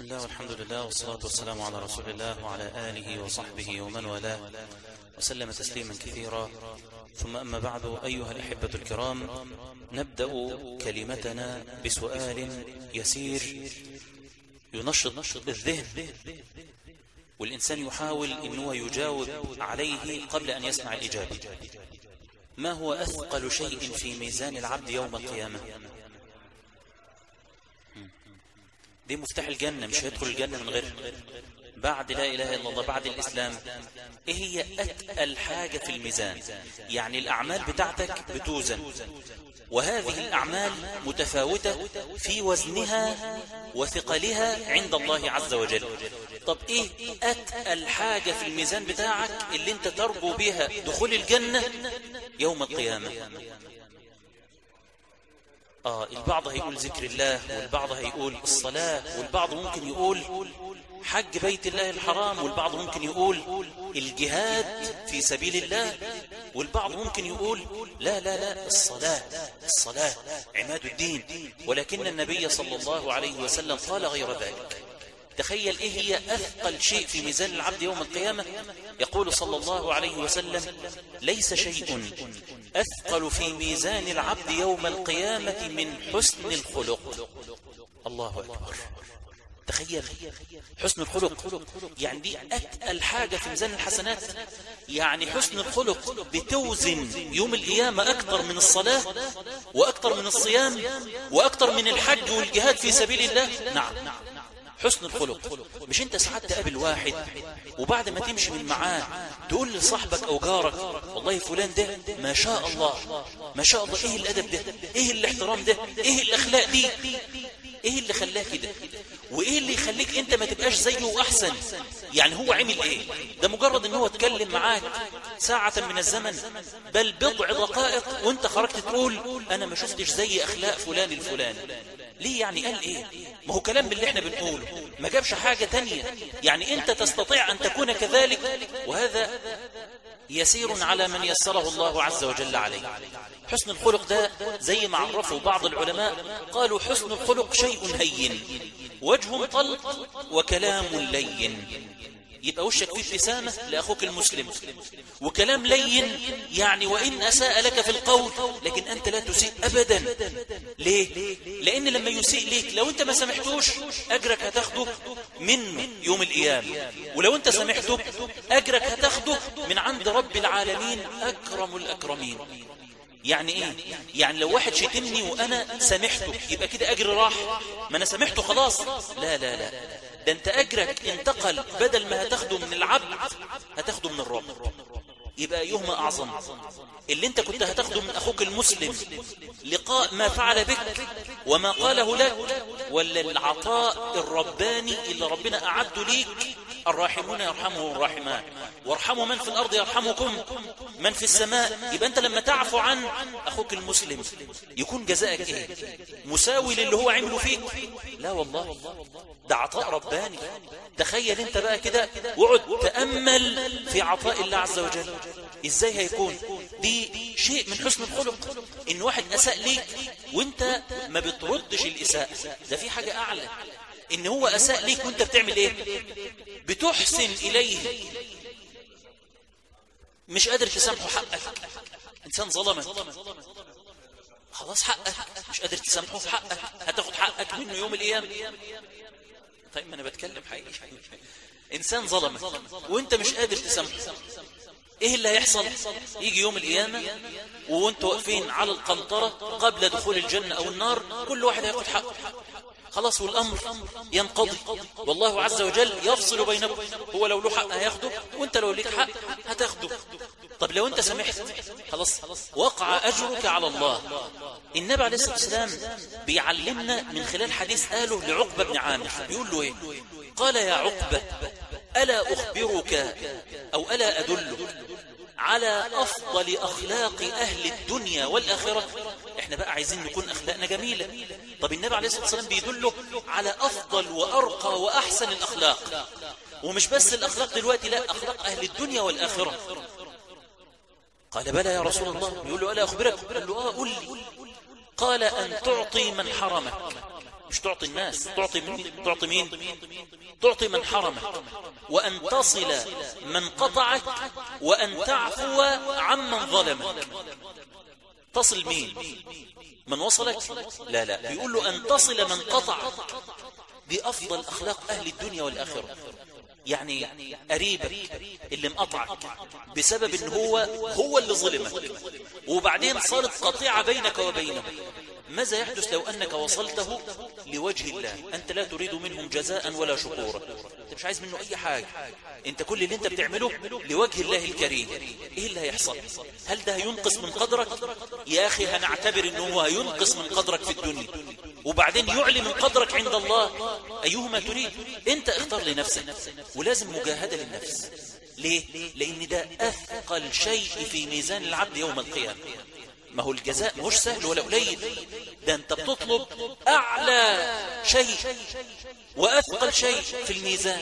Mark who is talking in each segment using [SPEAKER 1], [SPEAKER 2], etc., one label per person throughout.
[SPEAKER 1] الله والحمد لله والصلاة والسلام على رسول الله وعلى آله وصحبه ومن والاه وسلم تسليما كثيرا ثم أما بعد أيها الأحبة الكرام نبدأ كلمتنا بسؤال يسير ينشط الذهن والإنسان يحاول أنه يجاوب عليه قبل أن يسمع الإجابة ما هو أثقل شيء في ميزان العبد يوم القيامة دي مفتاح الجنة مش هيدخل الجنة من غير بعد لا إله إلا الله بعد الإسلام إيه هي أتقل حاجة في الميزان يعني الأعمال بتاعتك بتوزن وهذه الأعمال متفاوتة في وزنها وثقلها عند الله عز وجل طب إيه أتقل حاجة في الميزان بتاعك اللي انت ترجو بها دخول الجنة يوم القيامة آه البعض هيقول ذكر الله والبعض هيقول الصلاة والبعض ممكن يقول حج بيت الله الحرام والبعض ممكن يقول الجهاد في سبيل الله والبعض ممكن يقول لا لا لا الصلاة الصلاة عماد الدين ولكن النبي صلى الله عليه وسلم قال غير ذلك تخيل ايه هي اثقل شيء في ميزان العبد يوم القيامة يقول صلى الله عليه وسلم ليس شيء اثقل في ميزان العبد يوم القيامة من حسن الخلق الله اكبر تخيل حسن الخلق يعني دي أتقل حاجة في ميزان الحسنات يعني حسن الخلق بتوزن يوم القيامة أكثر من الصلاة وأكثر من الصيام وأكثر من الحج والجهاد في سبيل الله نعم حسن الخلق مش انت ساعات تقابل واحد وبعد ما تمشي من معاه تقول لصاحبك او جارك والله فلان ده ما شاء الله ما شاء الله ايه الادب ده ايه الاحترام ده ايه الاخلاق دي ايه اللي خلاه كده وايه اللي يخليك انت ما تبقاش زيه واحسن يعني هو عمل ايه ده مجرد ان هو اتكلم معاك ساعة من الزمن بل بضع دقائق وانت خرجت تقول انا ما شفتش زي اخلاق فلان الفلاني ليه يعني قال ايه ما هو كلام باللي احنا بنقوله ما جابش حاجة تانية يعني انت تستطيع ان تكون كذلك وهذا يسير على من يسره الله عز وجل عليه حسن الخلق ده زي ما عرفه بعض العلماء قالوا حسن الخلق شيء هين وجه طلق وكلام لين يبقى وشك فيه ابتسامة لأخوك المسلم وكلام لين يعني وإن أساء لك في القول لكن أنت لا تسيء أبدا ليه؟ لأن لما يسيء ليك لو أنت ما سامحتوش أجرك هتاخده منه يوم القيامة ولو أنت سامحته أجرك هتاخده من عند رب العالمين أكرم الأكرمين يعني ايه يعني لو واحد شتمني وانا سامحته يبقى كده اجر راح ما انا سامحته خلاص لا لا لا ده انت اجرك انتقل بدل ما هتاخده من العبد هتاخده من الرب يبقى ايهما اعظم اللي انت كنت هتاخده من اخوك المسلم لقاء ما فعل بك وما قاله لك ولا العطاء الرباني اللي ربنا اعده ليك الراحمون يرحمهم الراحمان وارحموا من في الأرض يرحمكم من في السماء يبقى أنت لما تعفو عن أخوك المسلم يكون جزائك إيه مساوي للي هو عمله فيك لا والله ده عطاء رباني تخيل انت بقى كده وعد تأمل في عطاء الله عز وجل ازاي هيكون دي شيء من حسن الخلق ان واحد اساء ليك وانت ما بتردش الاساءة ده في حاجة اعلى ان هو اساء ليك وانت بتعمل ايه بتحسن اليه مش قادر تسامحه حقك انسان ظلمك خلاص حقك مش قادر تسامحه في حقك هتاخد حقك منه يوم القيامة طيب ما انا بتكلم حقيقي انسان ظلمك وانت مش قادر تسامحه ايه اللي هيحصل يجي يوم القيامة وانتوا واقفين على القنطرة قبل دخول الجنة او النار كل واحد هياخد حقه خلاص والأمر ينقضي والله عز وجل يفصل بينكم هو لو له حق هياخده وانت لو ليك حق هتاخده طب لو انت سمحت خلاص وقع أجرك على الله النبي عليه الصلاة والسلام بيعلمنا من خلال حديث قاله لعقبة بن عامر بيقول له ايه قال يا عقبة ألا أخبرك أو ألا أدلك على أفضل أخلاق أهل الدنيا والآخرة احنا بقى عايزين نكون أخلاقنا جميلة طب النبي عليه الصلاة والسلام بيدله على أفضل وأرقى وأحسن الأخلاق ومش بس الأخلاق دلوقتي لا أخلاق أهل الدنيا والآخرة قال بلى يا رسول الله يقول له ألا أخبرك قال له آه قل لي قال أن تعطي من حرمك مش تعطي الناس تعطي مين تعطي مين تعطي من حرمك وأن تصل من قطعك وأن تعفو عمن ظلمك تصل مين من وصلك لا لا بيقول له أن تصل من قطعك بأفضل أخلاق أهل الدنيا والآخرة يعني قريبك اللي مقطعك بسبب ان هو هو اللي ظلمك وبعدين صارت قطيعة بينك وبينه ماذا يحدث لو أنك وصلته لوجه الله أنت لا تريد منهم جزاء ولا شكورا أنت مش عايز منه أي حاجة أنت كل اللي أنت بتعمله لوجه الله الكريم إيه اللي هيحصل هل ده هينقص من قدرك يا أخي هنعتبر أنه هو هينقص من قدرك في الدنيا وبعدين يعلي من قدرك عند الله أيهما تريد أنت اختار لنفسك ولازم مجاهدة للنفس ليه؟ لأن ده أثقل شيء في ميزان العبد يوم القيامة ما هو الجزاء مش سهل ولا قليل ده انت بتطلب اعلى شيء واثقل شيء في الميزان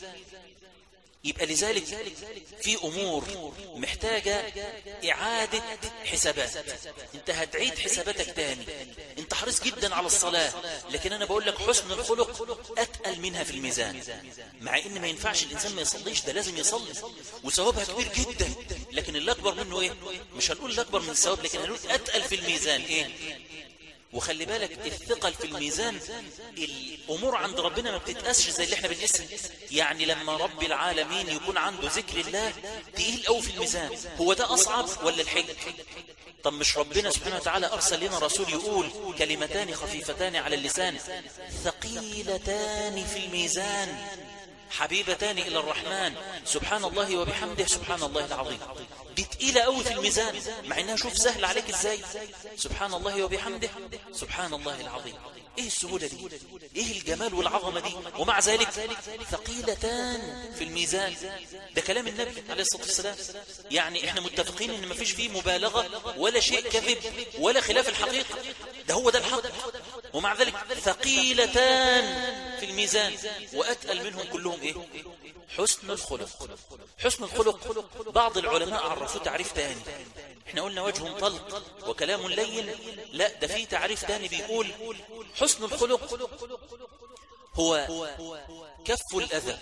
[SPEAKER 1] يبقى لذلك في أمور محتاجة إعادة حسابات أنت هتعيد حساباتك تاني أنت حريص جدا على الصلاة لكن أنا بقول لك حسن الخلق أتقل منها في الميزان مع إن ما ينفعش الإنسان ما يصليش ده لازم يصلي وثوابها كبير جدا لكن اللي أكبر منه إيه مش هنقول الأكبر من الثواب لكن هنقول أتقل في الميزان إيه وخلي بالك الثقل في الميزان الأمور عند ربنا ما بتتقاسش زي اللي احنا بنقيس يعني لما رب العالمين يكون عنده ذكر الله تقيل قوي في الميزان هو ده أصعب ولا الحج طب مش ربنا سبحانه وتعالى أرسل لنا رسول يقول كلمتان خفيفتان على اللسان ثقيلتان في الميزان حبيبتان إلى الرحمن سبحان الله وبحمده سبحان الله العظيم دي تقيلة قوي في الميزان مع انها شوف سهل عليك ازاي سبحان الله وبحمده سبحان الله العظيم ايه السهولة دي ايه الجمال والعظمة دي ومع ذلك ثقيلتان في الميزان ده كلام النبي عليه الصلاة والسلام يعني احنا متفقين ان مفيش فيه مبالغة ولا شيء كذب ولا خلاف الحقيقة ده هو ده الحق ومع ذلك ثقيلتان في الميزان وأتقل منهم كلهم إيه حسن الخلق حسن الخلق بعض العلماء عرفوه تعريف تاني احنا قلنا وجه طلق وكلام لين لا ده في تعريف تاني بيقول حسن الخلق هو كف الأذى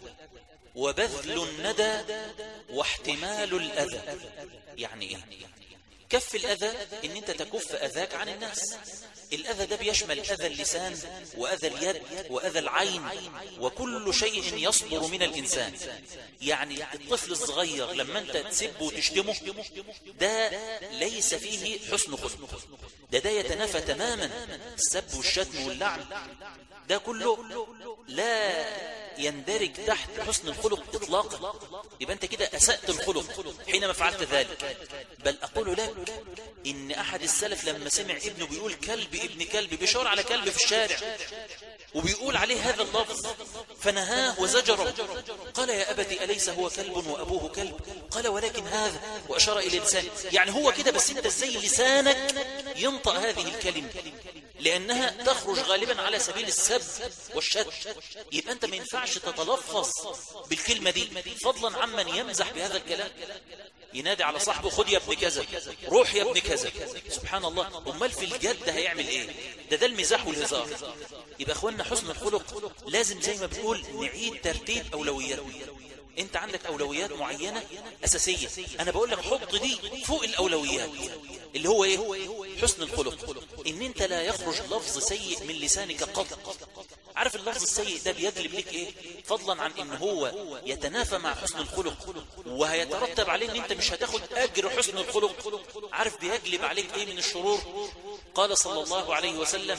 [SPEAKER 1] وبذل الندى واحتمال الأذى يعني ايه كف الأذى ان انت تكف أذاك عن الناس الأذى ده بيشمل أذى اللسان وأذى اليد وأذى العين وكل شيء يصدر من الإنسان يعني الطفل الصغير لما أنت تسبه وتشتمه ده ليس فيه حسن خلق ده ده يتنافى تماما السب والشتم واللعن ده كله لا يندرج تحت حسن الخلق إطلاقا يبقى أنت كده أسأت الخلق حينما فعلت ذلك بل أقول لك إن أحد السلف لما سمع ابنه بيقول كلب ابن كلب بيشار على كلب في الشارع وبيقول عليه هذا اللفظ فنهاه وزجره قال يا أبتي أليس هو كلب وأبوه كلب قال ولكن هذا وأشار إلى لسانه يعني هو كده بس انت ازاي لسانك ينطق هذه الكلمة لأنها تخرج غالبا على سبيل السب والشد يبقى أنت ما ينفعش تتلفظ بالكلمة دي فضلا عمن يمزح بهذا الكلام ينادي على صاحبه خد يا ابن كذا روح يا ابن كذا سبحان الله امال في الجد هيعمل ايه ده ده المزاح والهزار يبقى اخوانا حسن الخلق لازم زي ما بنقول نعيد ترتيب اولوياتنا انت عندك اولويات معينة اساسية انا بقول لك حط دي فوق الاولويات اللي هو ايه حسن الخلق ان انت لا يخرج لفظ سيء من لسانك قط عارف اللفظ السيء ده بيجلب لك ايه فضلا عن ان هو يتنافى مع حسن الخلق وهيترتب عليه ان انت مش هتاخد اجر حسن الخلق عارف بيجلب عليك ايه من الشرور قال صلى الله عليه وسلم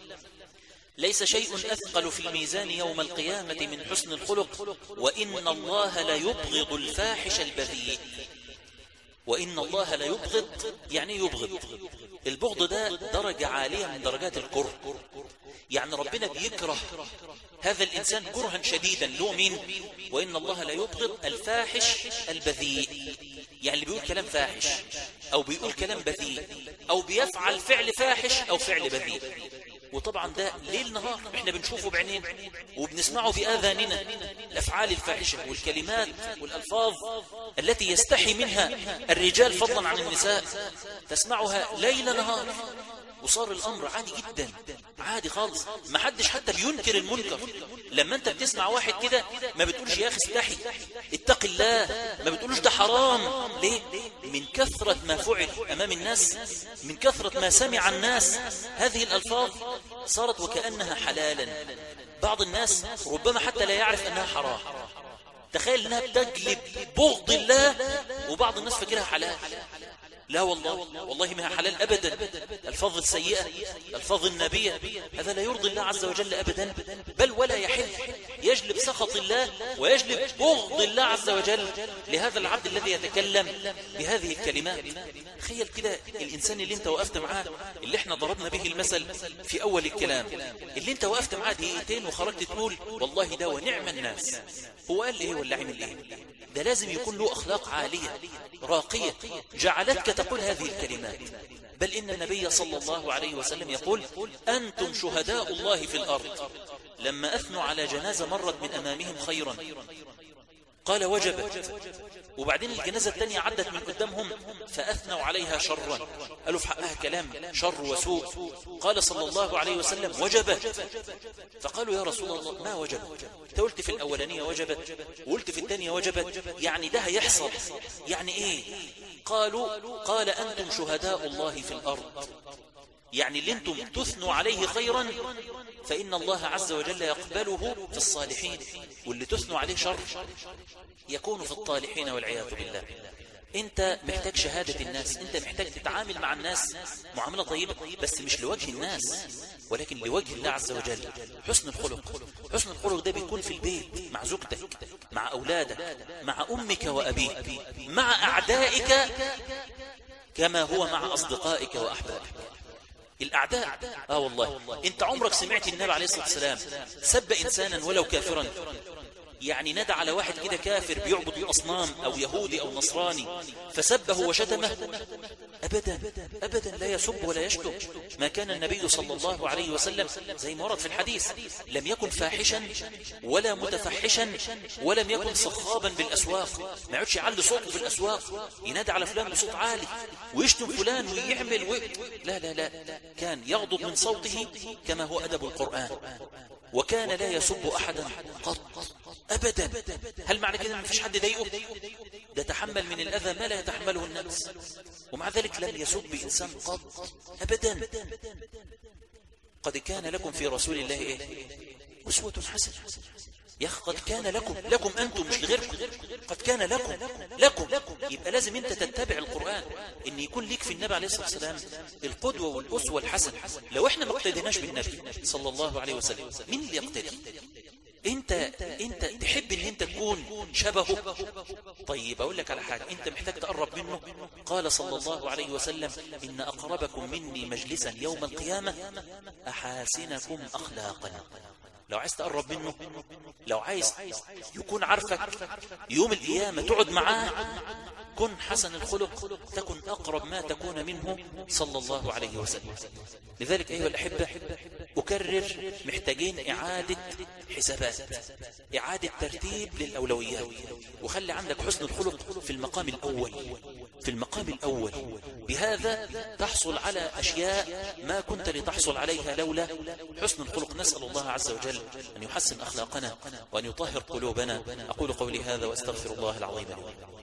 [SPEAKER 1] ليس شيء أثقل في الميزان يوم القيامة من حسن الخلق وإن الله لا يبغض الفاحش البذيء وإن الله لا يبغض يعني يبغض البغض ده درجة عالية من درجات الكره يعني ربنا بيكره هذا الإنسان كرها شديدا له مين وإن الله لا يبغض الفاحش البذيء يعني اللي بيقول كلام فاحش أو بيقول كلام بذيء أو بيفعل فعل فاحش أو فعل بذيء وطبعا ده ليل نهار احنا بنشوفه بعينينا وبنسمعه بآذاننا الأفعال الفاحشة والكلمات والألفاظ التي يستحي منها الرجال فضلا عن النساء تسمعها ليل نهار وصار الأمر عادي جدا عادي خالص ما حدش حتى بينكر المنكر لما انت بتسمع واحد كده ما بتقولش يا أخي استحي اتق الله ما بتقولوش ده حرام ليه من كثرة ما فعل أمام الناس من كثرة ما سمع الناس هذه الألفاظ صارت وكأنها حلالا بعض الناس ربما حتى لا يعرف أنها حرام تخيل أنها بتجلب بغض الله وبعض الناس فكرها حلال لا والله والله ما حلال أبدا الفظ السيئة الفظ النبية هذا لا يرضي الله عز وجل أبدا بل ولا يحل يجلب سخط الله ويجلب بغض الله عز وجل لهذا العبد الذي يتكلم بهذه الكلمات تخيل كده الإنسان اللي انت وقفت معاه اللي احنا ضربنا به المثل في أول الكلام اللي انت وقفت معاه دقيقتين وخرجت تقول والله ده ونعم الناس هو قال ايه ولا عمل ايه ده لازم يكون له أخلاق عالية راقية جعلتك تقول هذه الكلمات بل إن النبي صلى الله عليه وسلم يقول أنتم شهداء الله في الأرض لما أثنوا على جنازة مرت من أمامهم خيرا قال وجبت وبعدين الجنازة الثانية عدت من قدامهم فأثنوا عليها شرا قالوا في حقها كلام شر وسوء قال صلى الله عليه وسلم وجبت فقالوا يا رسول الله ما وجبت انت قلت في الأولانية وجبت وقلت في الثانية وجبت يعني ده هيحصل يعني ايه قالوا قال أنتم شهداء الله في الأرض يعني اللي انتم تثنوا عليه خيرا فإن الله عز وجل يقبله في الصالحين واللي تثنوا عليه شر يكون في الطالحين والعياذ بالله انت محتاج شهادة الناس انت محتاج تتعامل مع الناس معاملة طيبة بس مش لوجه الناس ولكن لوجه الله عز وجل حسن الخلق حسن الخلق ده بيكون في البيت مع زوجتك مع أولادك مع أمك وأبيك مع أعدائك كما هو مع أصدقائك وأحبابك الأعداء آه والله أنت عمرك سمعت النبي عليه الصلاة والسلام سب إنسانا ولو كافرا يعني ندى على واحد كده كافر بيعبد الأصنام أو يهودي أو نصراني فسبه وشتمه أبدا أبدا لا يسب ولا يشتم ما كان النبي صلى الله عليه وسلم زي ما ورد في الحديث لم يكن فاحشا ولا متفحشا ولم يكن صخابا بالأسواق ما يعودش يعلي صوته في الأسواق ينادى على فلان بصوت عالي ويشتم فلان ويعمل و... لا لا لا كان يغضب من صوته كما هو أدب القرآن وكان لا يسب أحدا قط أبدا هل معنى كده ما فيش حد ضايقه ده تحمل من الأذى ما لا يتحمله الناس ومع ذلك لم يسب إنسان قط أبدا قد كان لكم في رسول الله إيه أسوة حسنة يا أخ قد كان لكم لكم أنتم مش لغيركم قد كان لكم لكم يبقى لازم أنت تتبع القرآن إن يكون ليك في النبي عليه الصلاة والسلام القدوة والأسوة الحسنة لو إحنا ما اقتديناش بالنبي صلى الله عليه وسلم مين اللي يقتدي انت انت تحب ان انت تكون شبهه طيب اقول لك على حاجه انت محتاج تقرب منه قال صلى الله عليه وسلم ان اقربكم مني مجلسا يوم القيامه احاسنكم اخلاقا لو عايز تقرب منه لو عايز يكون عارفك يوم القيامة تقعد معاه كن حسن الخلق تكن أقرب ما تكون منه صلى الله عليه وسلم لذلك أيها الأحبة أكرر محتاجين إعادة حسابات إعادة ترتيب للأولويات وخلي عندك حسن الخلق في المقام الأول في المقام الأول بهذا تحصل على أشياء ما كنت لتحصل عليها لولا حسن الخلق نسأل الله عز وجل أن يحسن أخلاقنا وأن يطهر قلوبنا أقول قولي هذا وأستغفر الله العظيم لي